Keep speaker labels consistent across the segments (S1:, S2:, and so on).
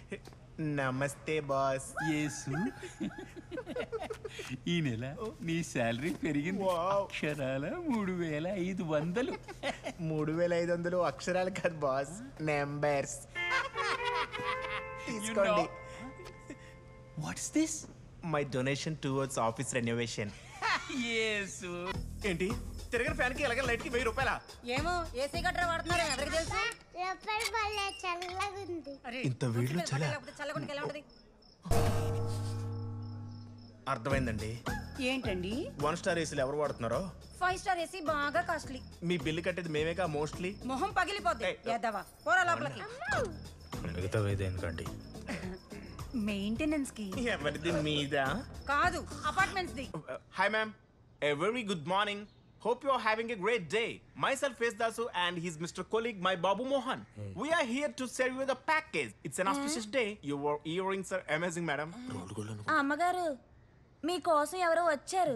S1: నమస్తే బాస్
S2: యేసు ఈ నెల నీ శాలరీ పెరిగింది
S1: వావ్.
S2: అక్షరాల మూడు వేల ఐదు వందలు
S1: మూడు వేల ఐదు వందలు అక్షరాలు కాదు బాస్ నెంబర్స్ తీసుకోండి
S2: what's this
S1: my donation towards office renovation
S2: యేసు
S1: ఏంటి తిరగని ఫ్యాన్ కి ఎలాగ లైట్ కి వెయ్యి రూపాయల
S3: ఏమో ఏసీ గట్రా వాడుతున్నారు ఎవరికి తెలుసు
S4: రబ్బర్ బల్ల చల్లగుంది
S3: అరే,
S1: ఇంత వేడిలో
S3: ఉత్తి మీద
S1: చలా?
S3: లేకపోతే చల్లగుండకి ఎలా ఉంటది
S1: అర్థమైందండి
S3: ఏంటండి
S1: వన్ స్టార్ ఏసీలు ఎవరు వాడుతున్నారో
S3: ఫైవ్ స్టార్ ఏసీ బాగా కాస్ట్లీ
S1: మీ బిల్లు కట్టేది మేమేగా మోస్ట్లీ
S3: మొహం పగిలిపోద్ది
S1: ఏయ్.
S3: ఎద్దవా పోరా లోపలికి
S1: మిగతా దేనికండి
S3: మెయింటెనెన్స్ కి
S1: ఎవరిది మీద
S3: కాదు అపార్ట్మెంట్స్ ది
S1: hi ma'am A very good morning. Hope you are having a great day. Myself is Dasu and he's Mr. Colleague, my Babu Mohan. We are here to serve you the package. It's an auspicious day. Your earrings are amazing, madam.
S5: ఆ అమ్మగారు మీకోసం ఎవరో వచ్చారు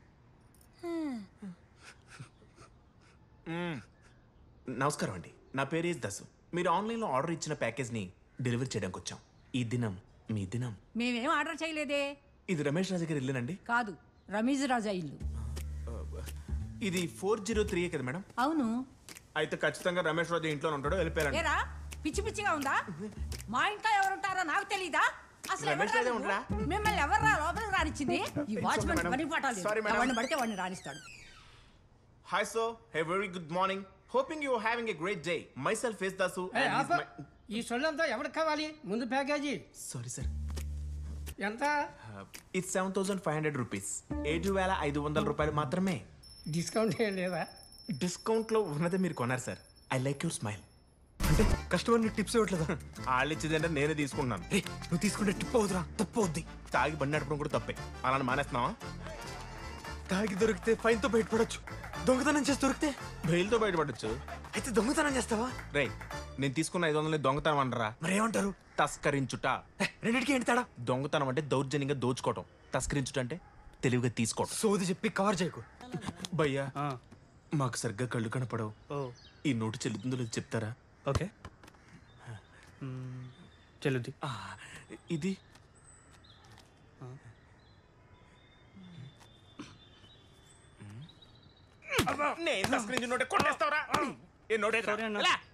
S1: నమస్కారం అండి నా పేరు is దసు మీరు ఆన్లైన్లో ఆర్డర్ ఇచ్చిన ప్యాకేజ్ని డెలివరీ చేయడానికి వచ్చాం ఈ దినం మీ దినం
S3: మేమేం ఆర్డర్ చేయలేదే
S1: ఇది రమేష్ రాజు గారి ఇల్లునండి
S3: కాదు రమీజ్ రాజా ఇల్లు
S1: ఇది ఫోర్ జీరో త్రీ కదా మేడం
S3: అవును
S1: అయితే ఖచ్చితంగా రమేష్ రాజు ఇంట్లో ఉంటాడో వెళ్ళిపోయారండి
S3: ఏరా పిచ్చి పిచ్చిగా ఉందా మా ఇంట్లో ఎవరుంటారో నాకు తెలీదా అసలు
S1: రమేష్
S3: ఎవర్రా
S1: రాజే
S3: నువ్వు?
S1: ఉండరా?
S3: మిమ్మల్ని ఎవర్రా లోపలికి రానిచ్చింది ఈ వాచ్మెన్
S1: మేడం.
S3: పని పాఠాలు
S1: Sorry, మేడం.
S3: ఎవరిని పడితే వాడిని రాణిస్తాడు
S1: hi so hey very good morning hoping you having a great day myself ఫేస్ దాసు
S6: ఏ, ఆపు. ఈ సొల్లంతా ఎవరికి కావాలి ముందు ప్యాకేజీ
S1: సారీ సార్
S6: ఎంత
S1: ఇది seven thousand five hundred rupees ఏడు వేల ఐదు వందల రూపాయలు మాత్రమే
S6: డిస్కౌంట్ ఏం లేదా
S1: డిస్కౌంట్ లో ఉన్నదే మీరు కొన్నారు sir I like your smile
S7: అంటే కస్టమర్ టిప్స్ ఇవ్వట్లేదా
S1: వాళ్ళు ఇచ్చేదంటే నేనే తీసుకున్నాను
S7: రే నువ్వు తీసుకుంటే టిప్ అవుతురా తప్పు అవుద్ది
S1: తాగి బండి నడపడం కూడా తప్పే అలా మానేస్తున్నావా
S7: తాగి దొరికితే ఫైన్ తో బయటపడొచ్చు దొంగతనం చేసి దొరికితే
S1: బెయిల్తో బయటపడచ్చు
S7: అయితే దొంగతనం చేస్తావా
S1: రే నేను తీసుకున్న ఐదు వందలు దొంగతనం అనరా
S7: మరి ఏమంటారు
S1: తస్కరించుట
S7: ఏ, రెండింటికి ఏంటి తేడా
S1: దొంగతనం అంటే దౌర్జన్యంగా దోచుకోవటం తస్కరించుట అంటే తెలివిగా తీసుకోవటం
S7: సోది చెప్పి కవర్ చేయకు
S1: భయ్యా మాకు సరిగ్గా కళ్ళు కనపడవు ఈ నోటు చెల్లుతుందో లేదో చెప్తారా
S7: ఓకే చెల్లుద్ది
S1: ఆ, ఇది నేను తస్కరించి నోటే కొట్టేస్తావరా ఏ నోటే